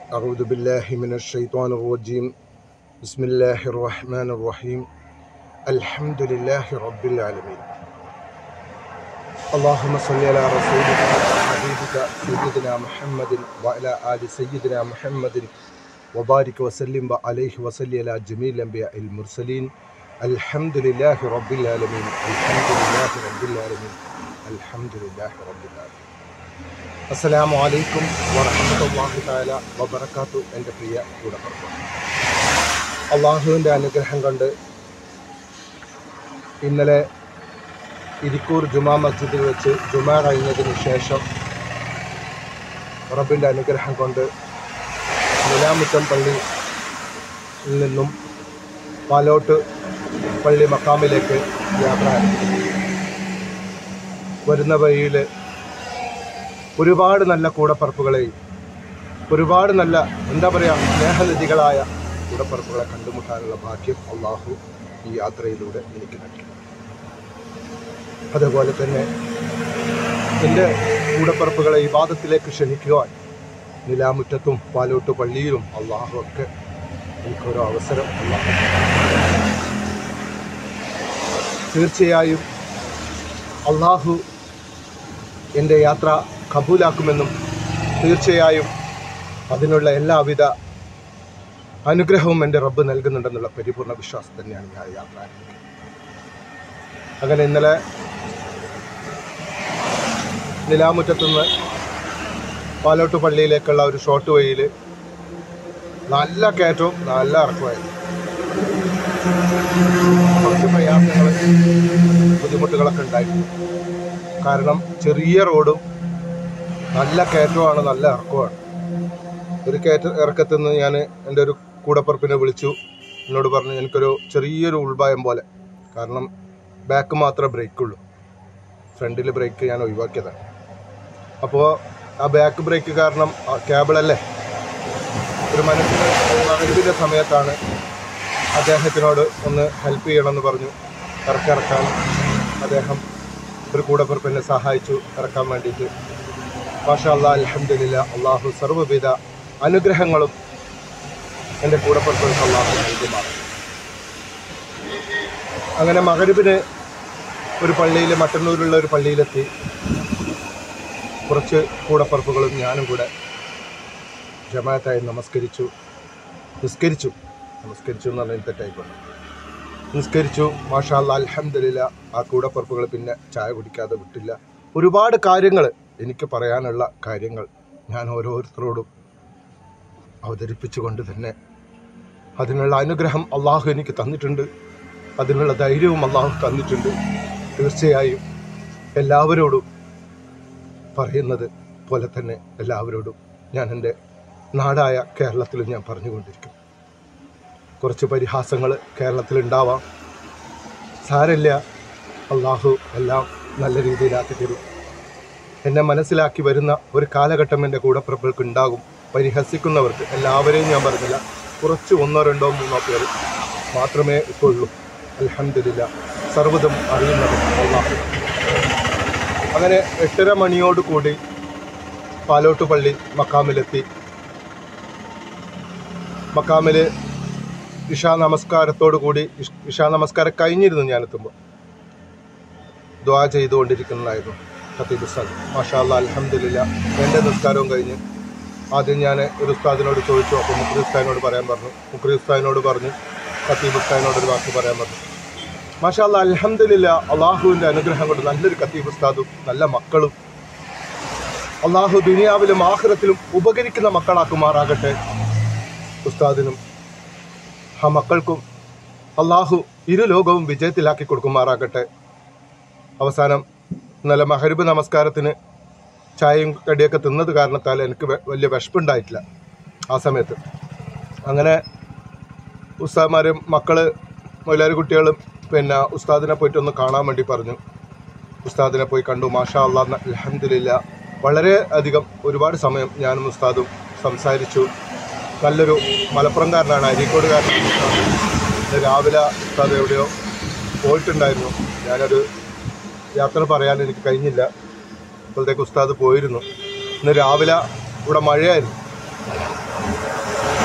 أعوذ بالله من الشيطان الرجيم بسم الله الرحمن الرحيم الحمد لله رب العالمين اللهم صل على رسولك وحبيبك سيدنا محمد وعلى آل سيدنا محمد وبارك وسلم عليه وصل على جميع الأنبياء المرسلين الحمد لله رب العالمين الحمد لله رب العالمين الحمد لله رب العالمين അസ്സലാമു അലൈക്കും വറഹമത്തല്ലാഹി തആല വബറകാത്തു എൻ്റെ പ്രിയ കൂടപ്പുറപ്പ് അള്ളാഹുവിൻ്റെ അനുഗ്രഹം കൊണ്ട് ഇന്നലെ ഇരിക്കൂർ ജുമാ മസ്ജിദിൽ വെച്ച് ജുമാ കഴിഞ്ഞതിന് ശേഷം റബ്ബിൻ്റെ അനുഗ്രഹം കൊണ്ട് നിലാമുറ്റം പള്ളിയിൽ നിന്നും പാലോട്ട് പള്ളി മക്കാമിലേക്ക് യാത്ര ആരംഭിച്ചു. വരുന്ന വഴിയിൽ ഒരുപാട് നല്ല കൂടപ്പറപ്പുകളെയും ഒരുപാട് നല്ല എന്താ പറയുക സ്നേഹനിധികളായ കൂടപ്പറപ്പുകളെ കണ്ടുമുട്ടാനുള്ള ഭാഗ്യം അള്ളാഹു ഈ യാത്രയിലൂടെ എനിക്ക് നൽകി അതുപോലെ തന്നെ എൻ്റെ കൂടപ്പറപ്പുകളെ ഈ വാദത്തിലേക്ക് ക്ഷണിക്കുവാൻ നിലാമുറ്റത്തും പാലോട്ട് പള്ളിയിലും അള്ളാഹു ഒക്കെ എനിക്കൊരു അവസരം അള്ളാഹു തീർച്ചയായും അള്ളാഹു എൻ്റെ യാത്ര കബൂലാക്കുമെന്നും തീർച്ചയായും അതിനുള്ള എല്ലാവിധ അനുഗ്രഹവും എൻ്റെ റബ്ബ് നൽകുന്നുണ്ടെന്നുള്ള പരിപൂർണ വിശ്വാസം തന്നെയാണ് ഞാൻ യാത്ര ആരംഭിക്കുന്നത് അങ്ങനെ ഇന്നലെ നിലാമുറ്റത്തുനിന്ന് പാലോട്ട് പള്ളിയിലേക്കുള്ള ഒരു ഷോർട്ട് വഴിയിൽ നല്ല കയറ്റവും നല്ല ഇറക്കമായിരുന്നു കുറച്ച് പ്രയാസങ്ങൾ ബുദ്ധിമുട്ടുകളൊക്കെ ഉണ്ടായിരുന്നു കാരണം ചെറിയ റോഡും നല്ല കയറ്റമാണ് നല്ല ഇറക്കമാണ് ഒരു കയറ്റ ഇറക്കത്തിൽ നിന്ന് ഞാൻ എൻ്റെ ഒരു കൂടപ്പുറപ്പിനെ വിളിച്ചു എന്നോട് പറഞ്ഞു എനിക്കൊരു ചെറിയൊരു ഉൾഭയം പോലെ കാരണം ബാക്ക് മാത്രമേ ബ്രേക്കുള്ളൂ ഫ്രണ്ടിൽ ബ്രേക്ക് ഞാൻ ഒഴിവാക്കിയതാണ് അപ്പോൾ ആ ബാക്ക് ബ്രേക്ക് കാരണം ആ കേബിളല്ലേ ഒരു മനസ്സിന് മകരുവിൻ്റെ സമയത്താണ് അദ്ദേഹത്തിനോട് ഒന്ന് ഹെൽപ്പ് ചെയ്യണമെന്ന് പറഞ്ഞു ഇറക്കിറക്കാൻ അദ്ദേഹം ഒരു കൂടപ്പുറപ്പിനെ സഹായിച്ചു ഇറക്കാൻ വേണ്ടിയിട്ട് മാഷാ അല്ലാ അലഹമില്ല അള്ളാഹു സർവ്വവിധ അനുഗ്രഹങ്ങളും എൻ്റെ കൂടപ്പുറപ്പുകൾക്ക് അള്ളാഹു നൽകുമാറ് അങ്ങനെ മകരുവിന് ഒരു പള്ളിയിൽ മട്ടന്നൂരുള്ള ഒരു പള്ളിയിലെത്തി കുറച്ച് കൂടപ്പുറപ്പുകളും ഞാനും കൂടെ ജമാഅത്തായി നമസ്കരിച്ചു നിസ്കരിച്ചു നമസ്കരിച്ചു എന്ന് പറഞ്ഞാൽ തെറ്റായിക്കൊണ്ട് നിസ്കരിച്ചു മാഷാ അലഹമില്ല ആ കൂടപ്പുറപ്പുകൾ പിന്നെ ചായ കുടിക്കാതെ വിട്ടില്ല ഒരുപാട് കാര്യങ്ങൾ എനിക്ക് പറയാനുള്ള കാര്യങ്ങൾ ഞാൻ ഓരോരുത്തരോടും അവതരിപ്പിച്ചുകൊണ്ട് തന്നെ അതിനുള്ള അനുഗ്രഹം അള്ളാഹു എനിക്ക് തന്നിട്ടുണ്ട് അതിനുള്ള ധൈര്യവും അള്ളാഹു തന്നിട്ടുണ്ട് തീർച്ചയായും എല്ലാവരോടും പറയുന്നത് പോലെ തന്നെ എല്ലാവരോടും ഞാൻ എൻ്റെ നാടായ കേരളത്തിൽ ഞാൻ പറഞ്ഞുകൊണ്ടിരിക്കും കുറച്ച് പരിഹാസങ്ങൾ കേരളത്തിലുണ്ടാവാം സാരമില്ല അള്ളാഹു എല്ലാം നല്ല രീതിയിലാക്കി തരും എന്നെ മനസ്സിലാക്കി വരുന്ന ഒരു കാലഘട്ടം എൻ്റെ കൂടപ്പിറപ്പുകൾക്ക് ഉണ്ടാകും പരിഹസിക്കുന്നവർക്ക് എല്ലാവരെയും ഞാൻ പറഞ്ഞില്ല കുറച്ച് ഒന്നോ രണ്ടോ മൂന്നോ പേർ മാത്രമേ ഇപ്പോൾ ഉള്ളൂ അലഹമില്ല സർവ്വതും അറിയുന്നത് അള്ളാഹു അങ്ങനെ എട്ടര മണിയോട് കൂടി പാലോട്ട് പള്ളി മക്കാമിലെത്തി മക്കാമിൽ ഇഷാ നമസ്കാരത്തോടു കൂടി ഇഷ്- ഇഷാ നമസ്കാരം കഴിഞ്ഞിരുന്നു ഞാൻ എത്തുമ്പോൾ ദ്വാ ചെയ്തുകൊണ്ടിരിക്കുന്നതായിരുന്നു ഖത്തീബ് ഉസ്താദ് മാഷാ അല്ലാ അലഹമില്ല എൻ്റെ നിസ്കാരവും കഴിഞ്ഞ് ആദ്യം ഞാൻ ഒരു ഉസ്താദിനോട് ചോദിച്ചു അപ്പോൾ മുക്രി ഉസ്താദിനോട് പറയാൻ പറഞ്ഞു മുക്രി ഉസ്താദിനോട് പറഞ്ഞു ഖത്തീബ് ഉസ്താദിനോട് ഒരു വാക്ക് പറയാൻ പറഞ്ഞു മാഷാ അല്ലാ അലഹമില്ല അള്ളാഹുവിൻ്റെ അനുഗ്രഹം കൊണ്ട് നല്ലൊരു ഖത്തീബ് ഉസ്താദും നല്ല മക്കളും അള്ളാഹു ദുനിയാവിലും ആഹ്റത്തിലും ഉപകരിക്കുന്ന മക്കളാക്കുമാറാകട്ടെ ഉസ്താദിനും ആ മക്കൾക്കും അള്ളാഹു ഇരു ലോകവും വിജയത്തിലാക്കി കൊടുക്കുമാറാകട്ടെ അവസാനം ഇന്നലെ മഹരിബ് നമസ്കാരത്തിന് ചായയും കടിയൊക്കെ തിന്നത് കാരണത്താൽ എനിക്ക് വെ- വലിയ വിഷപ്പുണ്ടായിട്ടില്ല ആ സമയത്ത് അങ്ങനെ ഉസ്താദ്മാരും മക്കള് മൊയിലാരി കുട്ടികളും പിന്നെ ഉസ്താദിനെ പോയിട്ട് ഒന്ന് കാണാൻ വേണ്ടി പറഞ്ഞു ഉസ്താദിനെ പോയി കണ്ടു മാഷാ അള്ളാ അലഹമില്ല വളരെ അധികം ഒരുപാട് സമയം ഞാനും ഉസ്താദും സംസാരിച്ചു നല്ലൊരു മലപ്പുറംകാരനാണ് അരീക്കോടുകാരനാണ് ഉസ്താദ്. ഇന്ന് രാവിലെ ഉസ്താദ് എവിടെയോ പോയിട്ടുണ്ടായിരുന്നു ഞാനൊരു യാത്ര പറയാൻ എനിക്ക് കഴിഞ്ഞില്ല അപ്പോഴത്തേക്ക് ഉസ്താദ് പോയിരുന്നു ഇന്ന് രാവിലെ ഇവിടെ മഴയായിരുന്നു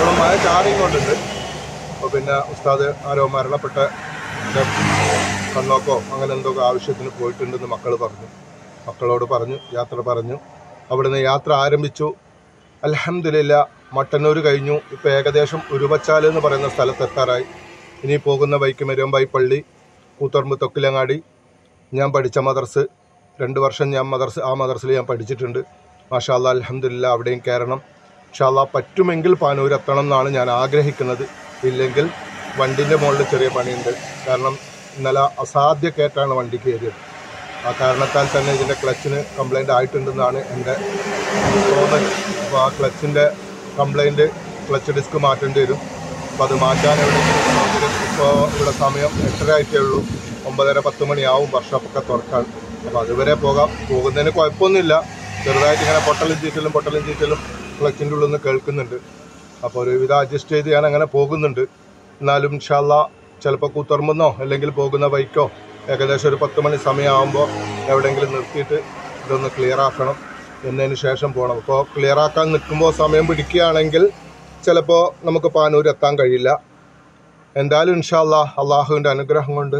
ഇപ്പോൾ മഴ ചാറിയും കൊണ്ടുണ്ട് അപ്പോൾ പിന്നെ ഉസ്താദ് ആരോ മരണപ്പെട്ട ന്റെ കണ്ണോക്കോ അങ്ങനെ എന്തോ ആവശ്യത്തിന് പോയിട്ടുണ്ടെന്ന് മക്കൾ പറഞ്ഞു മക്കളോട് പറഞ്ഞു യാത്ര പറഞ്ഞു അവിടുന്ന് യാത്ര ആരംഭിച്ചു അലഹമില്ല മട്ടന്നൂർ കഴിഞ്ഞു ഇപ്പോൾ ഏകദേശം ഉരുവച്ചാൽ എന്ന് പറയുന്ന സ്ഥലത്തെത്താറായി ഇനി പോകുന്ന വൈക്ക് മെരുമ്പായി പള്ളി കൂത്തുറമ്പ് തൊക്കിലങ്ങാടി ഞാൻ പഠിച്ച മദർസ് രണ്ട് വർഷം ഞാൻ മദർസ് ആ മദർസിൽ ഞാൻ പഠിച്ചിട്ടുണ്ട് മാഷാ അല്ലാ അലഹമില്ല അവിടെയും കയറണം ഇൻഷാല്ലാ പറ്റുമെങ്കിൽ പാനൂർ എത്തണം എന്നാണ് ഞാൻ ആഗ്രഹിക്കുന്നത് ഇല്ലെങ്കിൽ വണ്ടിൻ്റെ മുകളിൽ ചെറിയ പണിയുണ്ട് കാരണം ഇന്നലെ അസാധ്യ കയറ്റാണ് വണ്ടി കയറിയത് ആ കാരണത്താൽ തന്നെ ഇതിൻ്റെ ക്ലച്ചിന് കംപ്ലൈൻ്റ് ആയിട്ടുണ്ടെന്നാണ് എൻ്റെ തോന്നൽ അപ്പോൾ ആ ക്ലച്ചിൻ്റെ കംപ്ലൈൻറ്റ് ക്ലച്ച് ഡിസ്ക് മാറ്റേണ്ടി വരും അപ്പോൾ അത് മാറ്റാൻ എവിടെയെങ്കിലും സൗകര്യം ഇപ്പോൾ ഇവിടെ സമയം എട്ടര ആയിട്ടേ ഉള്ളൂ ഒമ്പതര പത്ത് മണിയാവും വർഷമൊക്കെ തുറക്കാൻ അപ്പോൾ അതുവരെ പോകാം പോകുന്നതിന് കുഴപ്പമൊന്നുമില്ല ചെറുതായിട്ട് ഇങ്ങനെ പൊട്ടലും ചീറ്റലും പൊട്ടലും ചീറ്റലും ക്ലച്ചിൻ്റെ ഉള്ളിൽ നിന്ന് കേൾക്കുന്നുണ്ട് അപ്പോൾ ഒരുവിധം അഡ്ജസ്റ്റ് ചെയ്ത് ഞാൻ അങ്ങനെ പോകുന്നുണ്ട് എന്നാലും ഇൻഷാല്ല ചിലപ്പോൾ കൂത്തുറമ്പെന്നോ അല്ലെങ്കിൽ പോകുന്ന ബൈക്കോ ഏകദേശം ഒരു പത്ത് മണി സമയമാകുമ്പോൾ എവിടെയെങ്കിലും നിർത്തിയിട്ട് ഇതൊന്ന് ക്ലിയർ ആക്കണം എന്നതിന് ശേഷം പോകണം അപ്പോൾ ക്ലിയർ ആക്കാൻ നിൽക്കുമ്പോൾ സമയം പിടിക്കുകയാണെങ്കിൽ ചിലപ്പോൾ നമുക്ക് പാനൂർ എത്താൻ കഴിയില്ല എന്തായാലും ഇൻഷാല്ല അള്ളാഹുവിൻ്റെ അനുഗ്രഹം കൊണ്ട്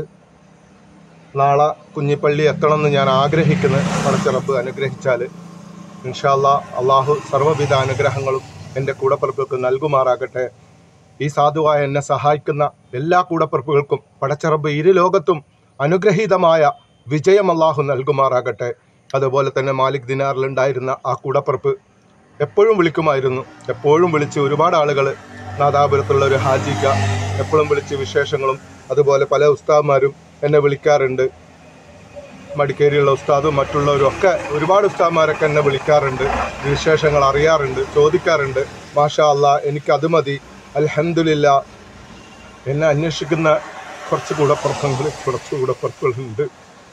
നാളെ കുഞ്ഞിപ്പള്ളി എത്തണമെന്ന് ഞാൻ ആഗ്രഹിക്കുന്നു പടച്ചിറപ്പ് അനുഗ്രഹിച്ചാൽ ഇൻഷാല്ല അള്ളാഹു സർവ്വവിധ അനുഗ്രഹങ്ങളും എൻ്റെ കൂടപ്പിറപ്പുകൾക്ക് നൽകുമാറാകട്ടെ ഈ സാധുവായ എന്നെ സഹായിക്കുന്ന എല്ലാ കൂടപ്പിറപ്പുകൾക്കും പടച്ചിറപ്പ് ഇരു ലോകത്തും അനുഗ്രഹീതമായ വിജയം അള്ളാഹു നൽകുമാറാകട്ടെ അതുപോലെ തന്നെ മാലിക് ദിനാറിലുണ്ടായിരുന്ന ആ കൂടപ്പിറപ്പ് എപ്പോഴും വിളിക്കുമായിരുന്നു എപ്പോഴും വിളിച്ച് ഒരുപാട് ആളുകൾ നാദാപുരത്തുള്ള ഒരു ഹാജിക്ക എപ്പോഴും വിളിച്ച് വിശേഷങ്ങളും അതുപോലെ പല ഉസ്താദ്മാരും എന്നെ വിളിക്കാറുണ്ട് മടിക്കേരിയുള്ള ഉസ്താദും മറ്റുള്ളവരും ഒക്കെ ഒരുപാട് ഉസ്താദ്മാരൊക്കെ എന്നെ വിളിക്കാറുണ്ട് വിശേഷങ്ങൾ അറിയാറുണ്ട് ചോദിക്കാറുണ്ട് മാഷാ അല്ലാ എനിക്ക് അത് മതി അൽഹംദുലില്ല എന്നെ അന്വേഷിക്കുന്ന കുറച്ച് കൂടപ്പുറപ്പുകൾ കുറച്ച് കൂടപ്പുറപ്പുകളുണ്ട്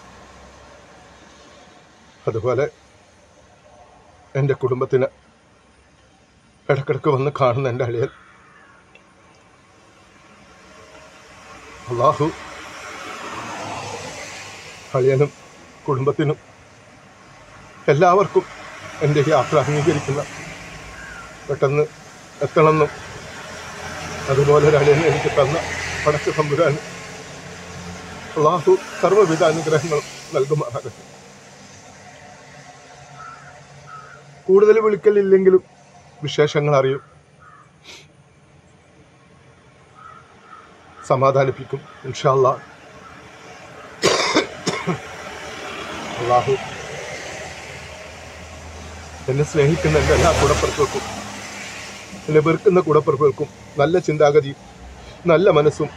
അതുപോലെ എൻ്റെ കുടുംബത്തിന് ഇടക്കിടക്ക് വന്ന് കാണുന്ന എൻ്റെ അളിയൻ അള്ളാഹു അളിയനും കുടുംബത്തിനും എല്ലാവർക്കും എൻ്റെ യാത്ര അംഗീകരിക്കുന്ന പെട്ടെന്ന് എത്തണമെന്നും അതുപോലെ ഒരു അളിയൻ എനിക്ക് തന്ന പടച്ച തമ്പുരാൻ അള്ളാഹു സർവ്വവിധ അനുഗ്രഹങ്ങളും നൽകുമാറാകട്ടെ കൂടുതൽ വിളിക്കലില്ലെങ്കിലും വിശേഷങ്ങൾ അറിയും സമാധാനിപ്പിക്കും ഇൻഷാല്ല അള്ളാഹു എന്നെ സ്നേഹിക്കുന്ന എൻ്റെ എല്ലാ കൂടപ്പിറപ്പുകൾക്കും എന്നെ വെറുക്കുന്ന കൂടപ്പിറപ്പുകൾക്കും നല്ല ചിന്താഗതി നല്ല മനസ്സും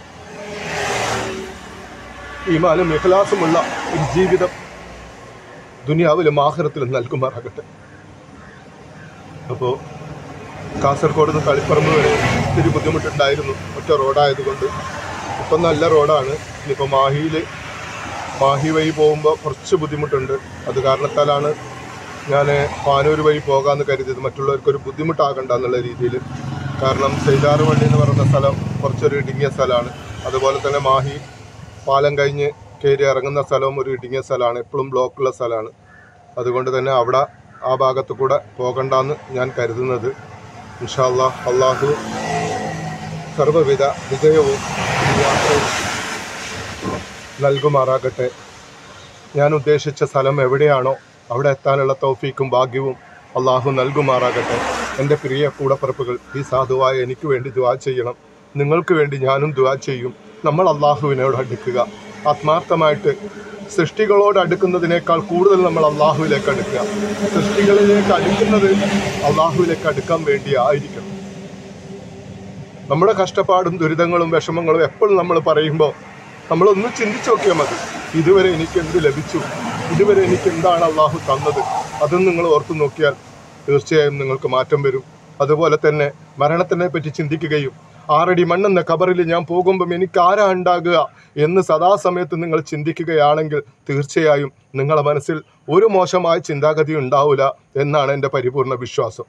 ഈമാനും ഇഖലാസുമുള്ള ഒരു ജീവിതം ദുനിയാവിലും ആഹ്റത്തിലും നൽകുമാറാകട്ടെ അപ്പോൾ കാസർഗോഡ് നിന്ന് തളിപ്പറമ്പ് വരെ ഇത്തിരി ബുദ്ധിമുട്ടുണ്ടായിരുന്നു ഒറ്റ റോഡായതുകൊണ്ട് ഇപ്പം നല്ല റോഡാണ് ഇനിയിപ്പോൾ മാഹിയിൽ മാഹി വഴി പോകുമ്പോൾ കുറച്ച് ബുദ്ധിമുട്ടുണ്ട് അത് കാരണത്താലാണ് ഞാൻ പാനൂർ വഴി പോകാമെന്ന് കരുതിയത് മറ്റുള്ളവർക്കൊരു ബുദ്ധിമുട്ടാകണ്ട എന്നുള്ള രീതിയിൽ കാരണം സെയ്താറ് വണ്ടി എന്ന് പറയുന്ന സ്ഥലം കുറച്ചൊരു ഇടുങ്ങിയ സ്ഥലമാണ് അതുപോലെ തന്നെ മാഹി പാലം കഴിഞ്ഞ് കയറി ഇറങ്ങുന്ന സ്ഥലവും ഒരു ഇടുങ്ങിയ സ്ഥലമാണ് എപ്പോഴും ബ്ലോക്കുള്ള സ്ഥലമാണ് അതുകൊണ്ട് തന്നെ അവിടെ ആ ഭാഗത്ത് കൂടെ പോകണ്ടെന്ന് ഞാൻ കരുതുന്നത് ഇൻഷാല്ലാ അള്ളാഹു സർവ്വവിധ വിജയവും ഈ യാത്രയിൽ നൽകുമാറാകട്ടെ ഞാൻ ഉദ്ദേശിച്ച സ്ഥലം എവിടെയാണോ അവിടെ എത്താനുള്ള തൗഫീക്കും ഭാഗ്യവും അള്ളാഹു നൽകുമാറാകട്ടെ എൻ്റെ പ്രിയ കൂടപ്പിറപ്പുകൾ ഈ സാധുവായ എനിക്ക് വേണ്ടി ദുവാ ചെയ്യണം നിങ്ങൾക്ക് വേണ്ടി ഞാനും ദുവാ ചെയ്യും നമ്മൾ അള്ളാഹുവിനോട് അടുക്കുക ആത്മാർത്ഥമായിട്ട് സൃഷ്ടികളോട് അടുക്കുന്നതിനേക്കാൾ കൂടുതൽ നമ്മൾ അള്ളാഹുവിലേക്ക് അടുക്കുക സൃഷ്ടികളിലേക്ക് അടുക്കുന്നത് അള്ളാഹുവിലേക്ക് അടുക്കാൻ വേണ്ടി ആയിരിക്കണം നമ്മുടെ കഷ്ടപ്പാടും ദുരിതങ്ങളും വിഷമങ്ങളും എപ്പോഴും നമ്മൾ പറയുമ്പോൾ നമ്മളൊന്ന് ചിന്തിച്ചു നോക്കിയാൽ മതി ഇതുവരെ എനിക്ക് എന്ത് ലഭിച്ചു ഇതുവരെ എനിക്ക് എന്താണ് അള്ളാഹു തന്നത് അതും നിങ്ങൾ ഓർത്തു നോക്കിയാൽ തീർച്ചയായും നിങ്ങൾക്ക് മാറ്റം വരും അതുപോലെ തന്നെ മരണത്തിനെ പറ്റി ചിന്തിക്കുകയും ആറടി മണ്ണെന്ന കബറിൽ ഞാൻ പോകുമ്പം എനിക്ക് ആരാ ഉണ്ടാകുക എന്ന് സദാസമയത്ത് നിങ്ങൾ ചിന്തിക്കുകയാണെങ്കിൽ തീർച്ചയായും നിങ്ങളുടെ മനസ്സിൽ ഒരു മോശമായ ചിന്താഗതി ഉണ്ടാവില്ല എന്നാണ് എൻ്റെ പരിപൂർണ വിശ്വാസം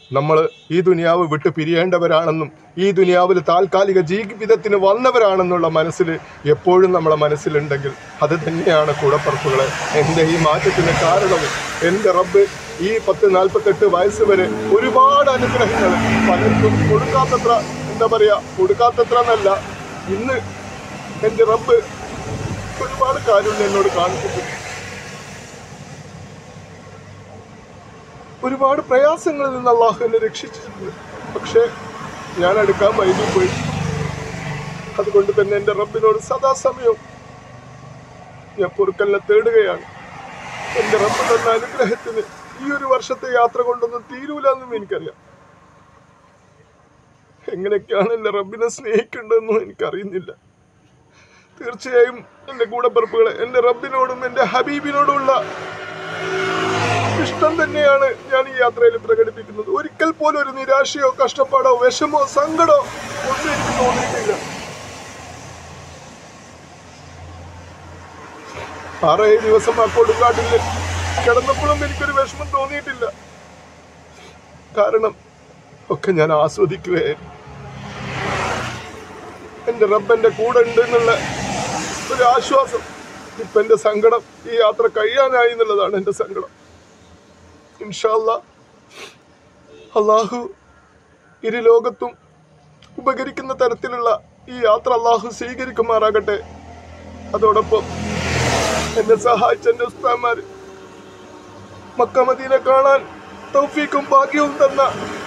നമ്മൾ ഈ ദുനിയാവ് വിട്ട് പിരിയേണ്ടവരാണെന്നും ഈ ദുനിയാവിൽ താൽക്കാലിക ജീവിതത്തിന് വന്നവരാണെന്നുള്ള മനസ്സിൽ എപ്പോഴും നമ്മളെ മനസ്സിലുണ്ടെങ്കിൽ അത് തന്നെയാണ് കൂടപ്പറപ്പുകളെ എൻ്റെ ഈ മാറ്റത്തിന് കാരണവും എൻ്റെ റബ്ബ് ഈ പത്ത് നാൽപ്പത്തെട്ട് വയസ്സ് വരെ ഒരുപാട് അനുഗ്രഹങ്ങൾ പലർക്കും കൊടുക്കാത്തത്ര എന്താ പറയുക കൊടുക്കാത്തത്ര എന്നല്ല ഇന്ന് എൻ്റെ റബ്ബ് ഒരുപാട് കാര്യങ്ങൾ എന്നോട് കാണിച്ചിട്ടുണ്ട് ഒരുപാട് പ്രയാസങ്ങളിൽ നിന്ന് അള്ളാഹു എന്നെ രക്ഷിച്ചിട്ടുണ്ട് പക്ഷേ ഞാൻ എടുക്കാൻ വൈകി പോയി അതുകൊണ്ട് തന്നെ എൻ്റെ റബ്ബിനോട് സദാസമയവും ഞാൻ പൊറുക്കലിനെ തേടുകയാണ് എൻ്റെ റബ്ബ് തന്ന അനുഗ്രഹത്തിന് ഈ ഒരു വർഷത്തെ യാത്ര കൊണ്ടൊന്നും തീരൂല എന്നും എനിക്കറിയാം എങ്ങനെയൊക്കെയാണ് എൻ്റെ റബ്ബിനെ സ്നേഹിക്കേണ്ടതെന്നും എനിക്കറിയുന്നില്ല തീർച്ചയായും എൻ്റെ കൂടപ്പിറപ്പുകളെ എൻ്റെ റബ്ബിനോടും എൻ്റെ ഹബീബിനോടുമുള്ള ഇഷ്ടം തന്നെയാണ് ഞാൻ ഈ യാത്രയിൽ പ്രകടിപ്പിക്കുന്നത് ഒരിക്കൽ പോലും ഒരു നിരാശയോ കഷ്ടപ്പാടോ വിഷമോ സങ്കടമോ ഒന്നും എനിക്ക് തോന്നിയിട്ടില്ല ആറേഴ് ദിവസം ആ കൊടുങ്കാട്ടിൽ കിടന്നപ്പോഴും എനിക്കൊരു വിഷമം തോന്നിയിട്ടില്ല കാരണം ഒക്കെ ഞാൻ ആസ്വദിക്കുകയായിരുന്നു എൻ്റെ റബ്ബന്റെ കൂടെ ഉണ്ട് എന്നുള്ള ഒരു ആശ്വാസം ഇപ്പൊ എൻ്റെ സങ്കടം ഈ യാത്ര കഴിയാനായി എന്നുള്ളതാണ് എൻ്റെ സങ്കടം ഇൻഷാല്ല അള്ളാഹു ഇരു ലോകത്തും ഉപകരിക്കുന്ന തരത്തിലുള്ള ഈ യാത്ര അള്ളാഹു സ്വീകരിക്കുമാറാകട്ടെ അതോടൊപ്പം എന്നെ സഹായിച്ച എൻ്റെ ഉസ്താന്മാർ മക്കമദീനെ കാണാൻ തൗഫീക്കും ഭാഗ്യവും തന്ന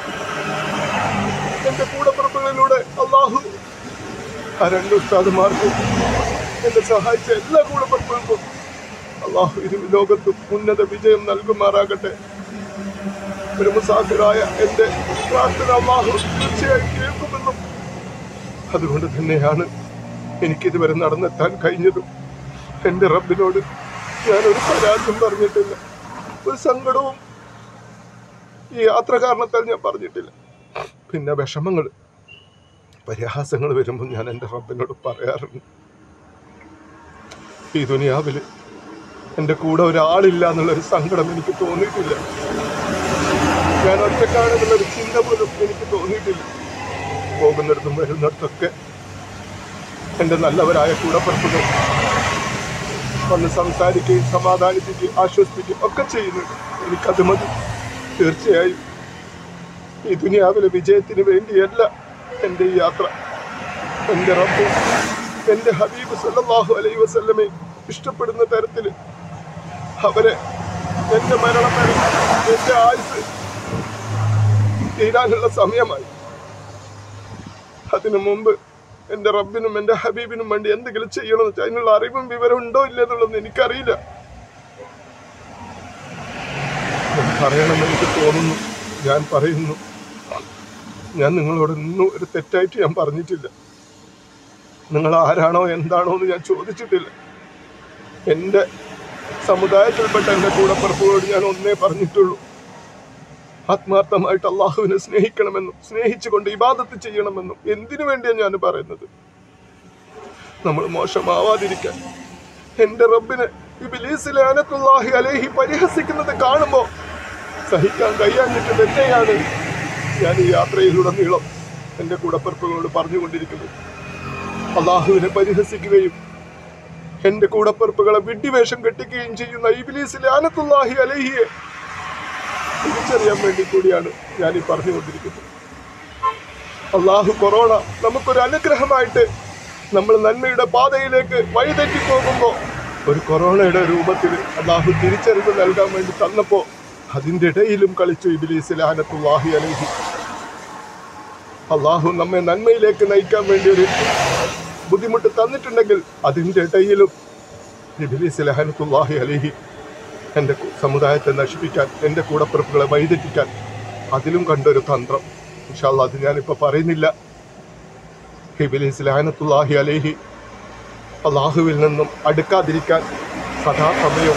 എൻ്റെ കൂടപ്പുറപ്പുകളിലൂടെ അള്ളാഹു ആ രണ്ട് ഉസ്താദുമാർക്കും എന്നെ സഹായിച്ച എല്ലാ കൂടപ്പുറപ്പുകൾക്കും അള്ളാഹു ഇരു ലോകത്തും ഉന്നത വിജയം നൽകുമാറാകട്ടെ ഒരു മുസാഫിറായ എൻ്റെ പ്രാർത്ഥന അള്ളാഹു തീർച്ചയായും കേൾക്കുമെന്നും അതുകൊണ്ട് തന്നെയാണ് എനിക്കിതുവരെ നടന്നെത്താൻ കഴിഞ്ഞതും എൻ്റെ റബ്ബിനോട് ഞാനൊരു പരാതിയും പറഞ്ഞിട്ടില്ല ഒരു സങ്കടവും ഈ യാത്ര കാരണത്താൽ ഞാൻ പറഞ്ഞിട്ടില്ല പിന്നെ വിഷമങ്ങൾ പരിഹാസങ്ങൾ വരുമ്പോൾ ഞാൻ എൻ്റെ റബ്ബിനോട് പറയാറുണ്ട് ഈ ദുനിയാവിൽ എൻ്റെ കൂടെ ഒരാളില്ല എന്നുള്ളൊരു സങ്കടം എനിക്ക് തോന്നിയിട്ടില്ല ഞാൻ ഒറ്റക്കാണെന്നുള്ളൊരു ചിന്ത പോലും എനിക്ക് തോന്നിയിട്ടില്ല പോകുന്നിടത്തും വരുന്നിടത്തൊക്കെ എൻ്റെ നല്ലവരായ കൂടപ്പുറപ്പുകൾ വന്ന് സംസാരിക്കുകയും സമാധാനിപ്പിക്കുകയും ആശ്വസിപ്പിക്കുകയും ഒക്കെ ചെയ്യുന്നുണ്ട് എനിക്കത് മതി തീർച്ചയായും ഈ ദുനിയാവിലെ വിജയത്തിന് വേണ്ടിയല്ല എൻ്റെ ഈ യാത്ര എൻ്റെ റബ്ബ് എൻ്റെ ഹബീബ് സല്ലല്ലാഹു അലൈഹി വസല്ലമെ ഇഷ്ടപ്പെടുന്ന തരത്തിൽ അവരെ എൻ്റെ മരണം വരെ എൻ്റെ ആയുസ് തീരാനുള്ള സമയമായി അതിനു മുമ്പ് എൻ്റെ റബ്ബിനും എൻ്റെ ഹബീബിനും വേണ്ടി എന്തെങ്കിലും ചെയ്യണമെന്ന് വെച്ചാൽ അതിനുള്ള അറിവും വിവരം ഉണ്ടോ ഇല്ല എന്നുള്ളതൊന്നും എനിക്കറിയില്ല ഞാൻ പറയണമെന്ന് എനിക്ക് തോന്നുന്നു ഞാൻ പറയുന്നു ഞാൻ നിങ്ങളോട് ഒന്നും ഒരു തെറ്റായിട്ട് ഞാൻ പറഞ്ഞിട്ടില്ല നിങ്ങൾ ആരാണോ എന്താണോ എന്ന് ഞാൻ ചോദിച്ചിട്ടില്ല എൻ്റെ സമുദായത്തിൽപ്പെട്ട എൻ്റെ കൂടപ്പുറപ്പുകളോട് ഞാൻ ഒന്നേ പറഞ്ഞിട്ടുള്ളൂ ആത്മാർത്ഥമായിട്ട് അള്ളാഹുവിനെ സ്നേഹിക്കണമെന്നും സ്നേഹിച്ചുകൊണ്ട് ഇബാദത്ത് ചെയ്യണമെന്നും എന്തിനു വേണ്ടിയാണ് ഞാൻ പറയുന്നത് നമ്മൾ മോശമാവാതിരിക്കാൻ എൻ്റെ റബ്ബിനെ ഇബിലീസിലെ അനത്തുല്ലാഹി അലേഹി പരിഹസിക്കുന്നത് കാണുമ്പോൾ സഹിക്കാൻ കഴിയാഞ്ഞിട്ട് തന്നെയാണ് ഞാൻ ഈ യാത്രയിലുടനീളം എൻ്റെ കൂടപ്പിറപ്പുകളോട് പറഞ്ഞുകൊണ്ടിരിക്കുന്നത് അള്ളാഹുവിനെ പരിഹസിക്കുകയും എൻ്റെ കൂടപ്പിറപ്പുകളെ വിഡ്ഢിവേഷം കെട്ടിക്കുകയും ചെയ്യുന്ന ഇബിലീസിലെ അനത്തുല്ലാഹി അലേഹിയെ തിരിച്ചറിയാൻ വേണ്ടി കൂടിയാണ് ഞാൻ ഈ പറഞ്ഞുകൊണ്ടിരിക്കുന്നത് അള്ളാഹു കൊറോണ നമുക്കൊരു അനുഗ്രഹമായിട്ട് നമ്മൾ നന്മയുടെ പാതയിലേക്ക് വഴിതെറ്റി പോകുമ്പോൾ ഒരു കൊറോണയുടെ രൂപത്തിൽ അള്ളാഹു തിരിച്ചറിവ് നൽകാൻ വേണ്ടി തന്നപ്പോൾ അതിൻ്റെ ഇടയിലും കളിച്ചു ഇബിലീസ് ലാനത്തുല്ലാഹി അലഹി അള്ളാഹു നമ്മെ നന്മയിലേക്ക് നയിക്കാൻ വേണ്ടി ഒരു ബുദ്ധിമുട്ട് തന്നിട്ടുണ്ടെങ്കിൽ അതിൻ്റെ ഇടയിലും ഇബിലീസ് ലഹനത്തുല്ലാഹി അലഹി എൻ്റെ കു- സമുദായത്തെ നശിപ്പിക്കാൻ എൻ്റെ കൂടപ്പിറപ്പുകളെ വഴിതെറ്റിക്കാൻ അതിലും കണ്ടൊരു തന്ത്രം ഇൻഷാല്ല അത് ഞാനിപ്പോൾ പറയുന്നില്ല ഹിബിലിസ് ലാനത്തുല്ലാഹി അലേഹി അള്ളാഹുവിൽ നിന്നും അടുക്കാതിരിക്കാൻ സദാസമയവും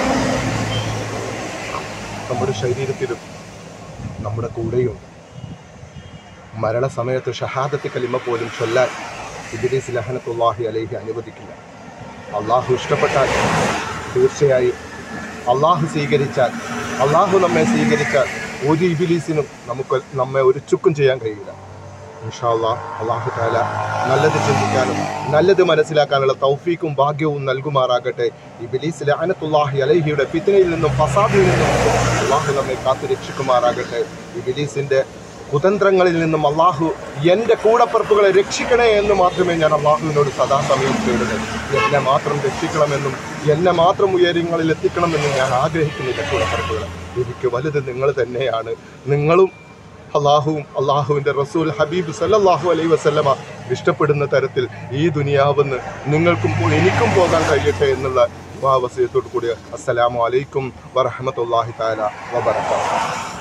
നമ്മുടെ ശരീരത്തിലും നമ്മുടെ കൂടെയും മരണസമയത്ത് ഷഹാദത്ത് കലിമ പോലും ചൊല്ലാൻ ഇബിലിസ് ലഹനത്തുല്ലാഹി അലേഹി അനുവദിക്കില്ല അള്ളാഹു ഇഷ്ടപ്പെട്ടാൽ തീർച്ചയായും അള്ളാഹു സ്വീകരിച്ചാൽ അള്ളാഹു നമ്മെ സ്വീകരിച്ചാൽ ഒരു ഇബിലീസിനും നമുക്ക് നമ്മെ ഒരു ചുക്കും ചെയ്യാൻ കഴിയില്ല ഇൻഷാല്ലാ അള്ളാഹു താല നല്ലത് ചിന്തിക്കാനും നല്ലത് മനസ്സിലാക്കാനുള്ള തൗഫീക്കും ഭാഗ്യവും നൽകുമാറാകട്ടെ ഈ ബിലീസ് അനത്തുല്ലാഹി അലഹിയുടെ ഫിത്തനയിൽ നിന്നും ഫസാദിൽ നിന്നും അള്ളാഹു നമ്മെ കാത്തു രക്ഷിക്കുമാറാകട്ടെ ഈ ബിലീസിന്റെ കുതന്ത്രങ്ങളിൽ നിന്നും അള്ളാഹു എൻ്റെ കൂടപ്പറപ്പുകളെ രക്ഷിക്കണേ എന്ന് മാത്രമേ ഞാൻ അള്ളാഹുവിനോട് സദാസമയം തേടുന്നത് എന്നെ മാത്രം രക്ഷിക്കണമെന്നും എന്നെ മാത്രം ഉയരങ്ങളിൽ എത്തിക്കണമെന്നും ഞാൻ ആഗ്രഹിക്കുന്നില്ല കൂടപ്പറപ്പുകളെ എനിക്ക് വലുത് നിങ്ങൾ തന്നെയാണ് നിങ്ങളും അള്ളാഹുവും അള്ളാഹുവിൻ്റെ റസൂൽ ഹബീബ് സല്ലല്ലാഹു അലൈഹി വസല്ലമ ഇഷ്ടപ്പെടുന്ന തരത്തിൽ ഈ ദുനിയാവെന്ന് നിങ്ങൾക്കും പോ- എനിക്കും പോകാൻ കഴിയട്ടെ എന്നുള്ള വസീയത്തോടു കൂടി അസ്സലാമു അലൈക്കും വറഹമത്തല്ലാഹി താല വബറകാതുഹു